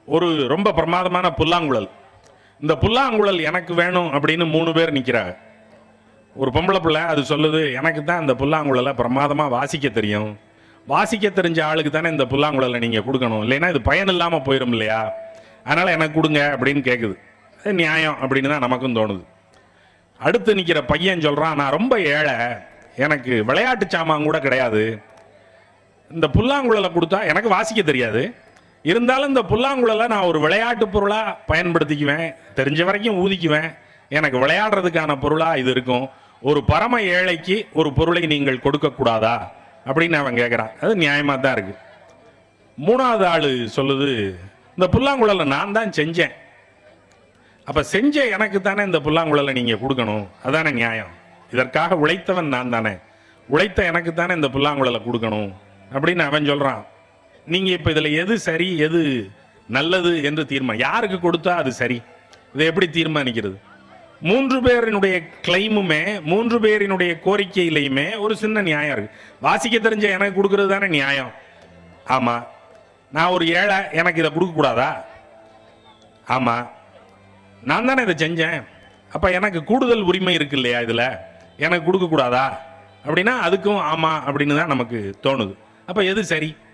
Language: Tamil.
ஒரு ரொம்ப பிரமாதமான புல்லாங்குழல் இந்த புல்லாங்குழல் எனக்கு வேணும் அப்படின்னு மூணு பேர் நிற்கிறாங்க ஒரு பொம்பளை பிள்ளை அது சொல்லுது எனக்கு தான் இந்த புல்லாங்குழலை பிரமாதமாக வாசிக்க தெரியும் வாசிக்க தெரிஞ்ச ஆளுக்கு தானே இந்த புல்லாங்குழலை நீங்கள் கொடுக்கணும் இல்லைன்னா இது பயன் இல்லாமல் போயிடும் இல்லையா அதனால் எனக்கு கொடுங்க அப்படின்னு கேட்குது அது நியாயம் அப்படின்னு தான் நமக்கும் தோணுது அடுத்து நிற்கிற பையன் சொல்கிறான் நான் ரொம்ப ஏழை எனக்கு விளையாட்டு சாமான் கூட கிடையாது இந்த புல்லாங்குழலை கொடுத்தா எனக்கு வாசிக்க தெரியாது இருந்தாலும் இந்த புல்லாங்குழலை நான் ஒரு விளையாட்டு பொருளாக பயன்படுத்திக்குவேன் தெரிஞ்ச வரைக்கும் ஊதிக்குவேன் எனக்கு விளையாடுறதுக்கான பொருளாக இது இருக்கும் ஒரு பரம ஏழைக்கு ஒரு பொருளை நீங்கள் கொடுக்கக்கூடாதா அப்படின்னு அவன் கேட்குறான் அது நியாயமாக தான் இருக்கு மூணாவது ஆள் சொல்லுது இந்த புல்லாங்குழலை நான் தான் செஞ்சேன் அப்போ செஞ்ச எனக்கு தானே இந்த புல்லாங்குழலை நீங்கள் கொடுக்கணும் அதானே நியாயம் இதற்காக உழைத்தவன் நான் தானே உழைத்த எனக்கு தானே இந்த புல்லாங்குழலை கொடுக்கணும் அப்படின்னு அவன் சொல்கிறான் நீங்கள் இப்போ இதில் எது சரி எது நல்லது என்று தீர்மானம் யாருக்கு கொடுத்தா அது சரி இதை எப்படி தீர்மானிக்கிறது மூன்று பேரினுடைய கிளைமுமே மூன்று பேரினுடைய கோரிக்கையிலையுமே ஒரு சின்ன நியாயம் இருக்கு வாசிக்க தெரிஞ்ச எனக்கு கொடுக்கறது தானே நியாயம் ஆமாம் நான் ஒரு ஏழை எனக்கு இதை கொடுக்கக்கூடாதா ஆமாம் நான் தானே இதை செஞ்சேன் அப்போ எனக்கு கூடுதல் உரிமை இருக்கு இல்லையா இதில் எனக்கு கொடுக்கக்கூடாதா அப்படின்னா அதுக்கும் ஆமாம் அப்படின்னு தான் நமக்கு தோணுது அப்போ எது சரி